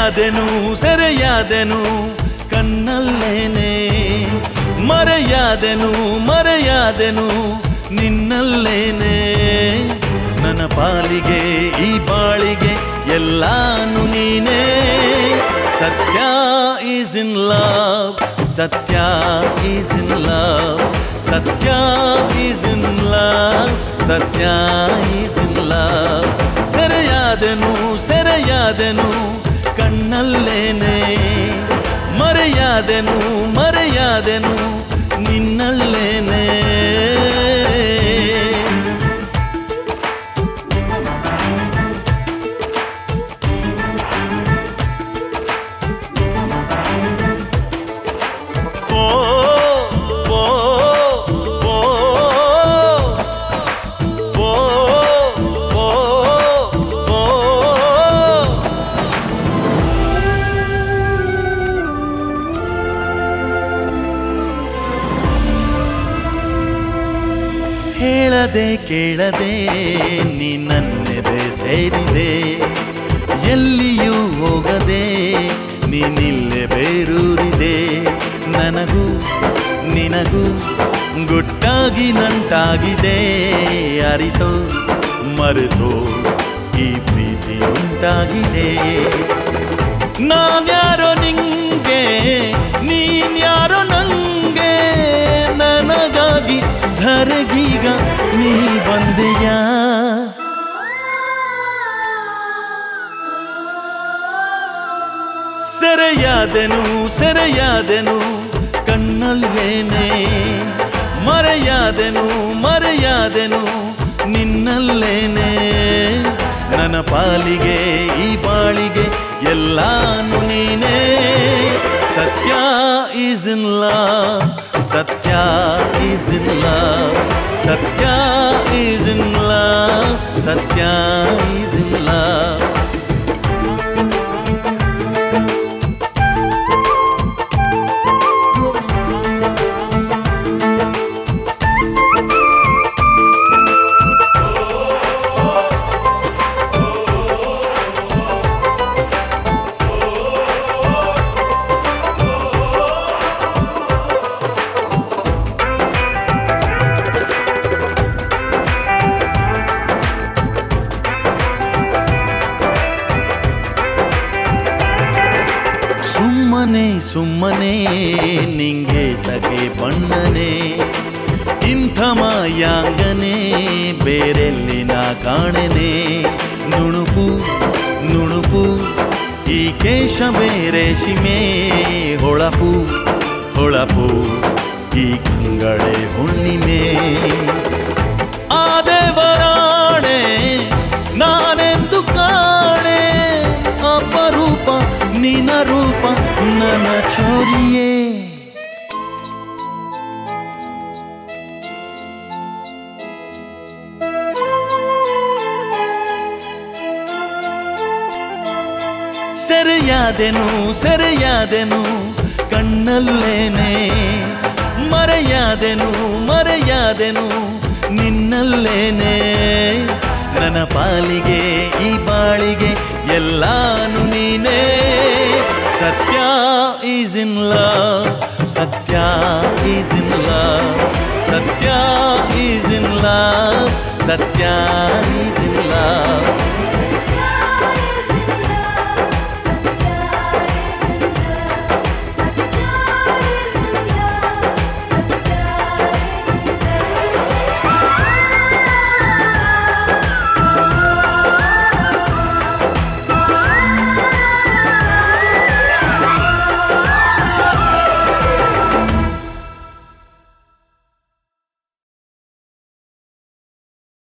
ಸೆರೆಯಾದೆನು ಸೆರೆಯಾದೆನು ಕಣ್ಣಲ್ಲೇನೆ ಮರೆಯಾದೆನು ಮರೆಯಾದೆನು ನಿನ್ನಲ್ಲೇನೆ ನನ್ನ ಪಾಲಿಗೆ ಈ ಬಾಳಿಗೆ ಎಲ್ಲಾನು ನೀನೇ Sathya is in love Sathya is in love Sathya is in love Sathya is in love ಸೆರೆಯಾದೆನು ಸೆರೆಯಾದೆನು ಕಣ್ಣಲ್ಲೇನೆ ಮರೆಯಾದೆನು ಮರೆಯಾದೆನು ನಿನ್ನಲ್ಲೇನೆ ಓ ಓ ಓ ಓ ಓ ಓ ಹೇಳದೆ ಕೇಳದೆ ನೀ ನನ್ನೆದೆ ಸೇರಿದೆ ಎಲ್ಲಿಯೂ ಹೋಗದೆ ನೀನಿಲ್ಲೇ ಬೇರೂರಿದೆ ನನಗೂ ನಿನಗೂ ಗುಟ್ಟಾಗಿ ನಂಟಾಗಿದೆ ಅರಿತೋ ಮರೆತೋ ಈ ಪ್ರೀತಿ ಉಂಟಾಗಿದೆ ನಾನ್ಯಾರೋ ನಿಂಗೆ ನೀನ್ಯಾರೋ ನಂಗೆ ನನಗಾಗಿ ಧರೆಗೀಗ ನೀ ಬಂದೆಯಾ ಸೆರೆಯಾದೆನು ಸೆರೆಯಾದೆನು ಕಣ್ಣಲ್ಲೇನೆ ಮರೆಯಾದೆನು ಮರೆಯಾದೆನು ನಿನ್ನಲ್ಲೇನೆ ನನ್ನ ಪಾಲಿಗೆ ಈ ಬಾಳಿಗೆ ಎಲ್ಲಾನು ನೀನೇ Sathya is in love Sathya is in love Sathya is in love Sathya is in love ಸುಮ್ಮನೆ ಸುಮ್ಮನೆ ನಿಂಗೆ ತಗೆ ಬಣ್ಣನೆ ಇಂಥ ಮಾಯಾಂಗನೆ ಬೇರೆಲ್ಲಿ ನಾ ಕಾಣೆನೆ ನುಣುಪು ನುಣುಪು ಈ ಕೇಶ ಬೇರೆ ಶಿಮೆ ಹೊಳಪು ಹೊಳಪು ಈ ಕಂಗಳೆ ಹುಣ್ಣಿಮೆ ಆ ದೇವರಾಣೆ ನಾನೆಂದು ಕಾಣೆ ಅಪರೂಪ ನಿನ ರೂಪ ನನ್ನ ಚೋರಿಯೇ ಸೆರೆಯಾದೆನು ಸೆರೆಯಾದೆನು ಕಣ್ಣಲ್ಲೇನೆ ಮರೆಯಾದೆನು ಮರೆಯಾದೆನು ನಿನ್ನಲ್ಲೇನೆ ನನ್ನ ಪಾಲಿಗೆ ಈ ಬಾಳಿಗೆ ಎಲ್ಲಾನು ನೀನೇ Sathya is in love Sathya is in love Sathya is in love Sathya is in love